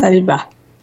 சரிப்பா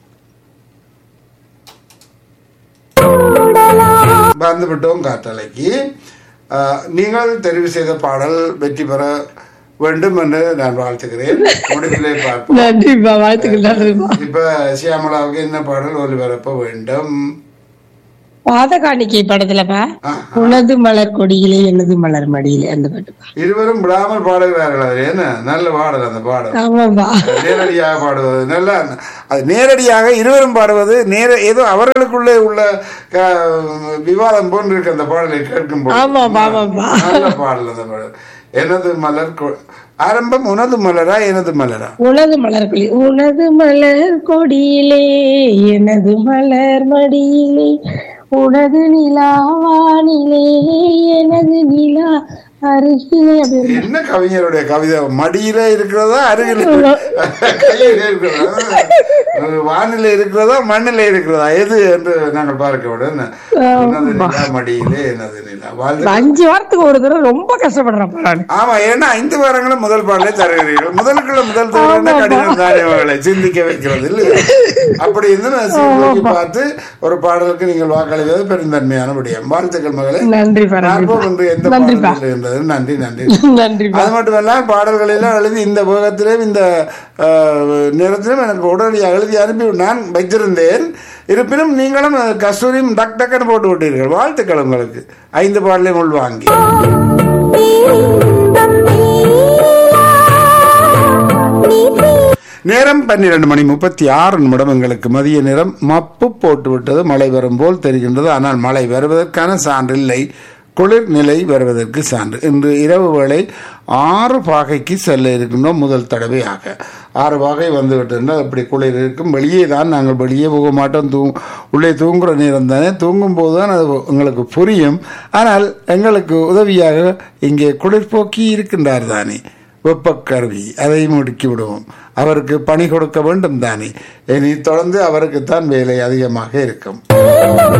வந்து விட்டோம் காற்றலைக்கு ஆஹ், நீங்கள் தெரிவு செய்த பாடல் வெற்றி பெற வேண்டும் என்று நான் வாழ்த்துகிறேன் முடிவிலே பார்ப்போம் நன்றிப்பா வாழ்த்துக்கள் நன்றிப்பா இப்ப சியாமலாவுக்கு என்ன பாடல் ஒலிபரப்ப வேண்டும் பாத காணிக்கை படத்துலப்பா ஆஹ், உனது மலர் கொடியிலே எனது மலர் மடியிலே அந்த பாட்டுப்பா இருவரும் விடாமல் பாடுகிறார்கள் அது என்ன நல்ல பாடல் அந்த பாடல் ஆமாப்பா நேரடியாக பாடுவது நல்லா அது நேரடியாக இருவரும் பாடுவது நேர ஏதோ அவர்களுக்குள்ளே உள்ள அஹ், விவாதம் போன்று இருக்கு அந்த பாடலை கேட்கும் போது. ஆமாப்பா, ஆமாப்பா. நல்ல பாடல் அந்த பாடல் எனது மலர் கொ- ஆரம்பம் உனது மலரா எனது மலரா உனது மலர் கொடி உனது மலர் கொடியிலே எனது மலர் மடியிலே உனது நிலா வானிலே எனது நிலா அருகிலே அது என்ன கவிஞருடைய கவிதை மடியில இருக்கிறதா அருகில கையில இருக்கிறதா அஹ், வானில இருக்கிறதா மண்ணில இருக்கிறதா எது என்று நாங்கள் பார்க்க விட எனது நிலா மடியிலே எனது நிலா வாழ்த்து அஞ்சு வாரத்துக்கு ஒரு தடவை ரொம்ப கஷ்டப்படுறப்பா நான் ஆமா ஏன்னா ஐந்து வாரங்களும் முதல் பாடலை தருகிறீர்கள் முதலுக்குள்ள முதல் தருவது கடினம் தானே அவர்களை சிந்திக்க வைக்கிறது இல்லையா அப்படி இருந்து நான் சீர்தூக்கி பார்த்து ஒரு பாடலுக்கு நீங்கள் வாக்களிப்பது பெருந்தன்மையான விடயம் வாழ்த்துக்கள் மகளே நன்றிப்பா பார்ப்போம் என்று எந்த நன்றிப்பா பாடல் என்றது நன்றி நன்றி நன்றிப்பா அது மட்டுமல்ல பாடல்களெல்லாம் எழுதி இந்த வேகத்திலும் இந்த அஹ், நேரத்திலும் எனக்கு உடனடியாக எழுதி அனுப்பி நான் வைத்திருந்தேன் இருப்பினும் நீங்களும் அஹ், கஸ்தூரியும் டக் டக்குன்னு போட்டு விட்டீர்கள் வாழ்த்துக்கள் உங்களுக்கு ஐந்து பாடலையும் உள்வாங்கி நேரம் பன்னிரண்டு மணி முப்பத்தி ஆறு நிமிடம் எங்களுக்கு மதிய நேரம் மப்பு போட்டு விட்டது மழை வரும் போல் தெரிகின்றது ஆனால் மழை வருவதற்கான சான்று இல்லை குளிர் நிலை வருவதற்கு சான்று இன்று இரவு வேளை ஆறு பாகைக்கு செல்ல இருக்கின்றோம் முதல் தடவையாக ஆறு பாகை வந்து விட்டிருந்தால் அப்படி குளிர் இருக்கும் வெளியே தான் நாங்கள் வெளியே போக மாட்டோம் தூ உள்ளே தூங்குற நேரம் தானே தூங்கும் போது தான் அது எங்களுக்கு புரியும் ஆனால் எங்களுக்கு உதவியாக இங்கே குளிர்போக்கி இருக்கின்றார் தானே வெப்பக்கருவி அதை முடுக்கி விடுவோம் அவருக்கு பணி கொடுக்க வேண்டும் தானே இனி தொடர்ந்து அவருக்குத்தான் வேலை அதிகமாக இருக்கும்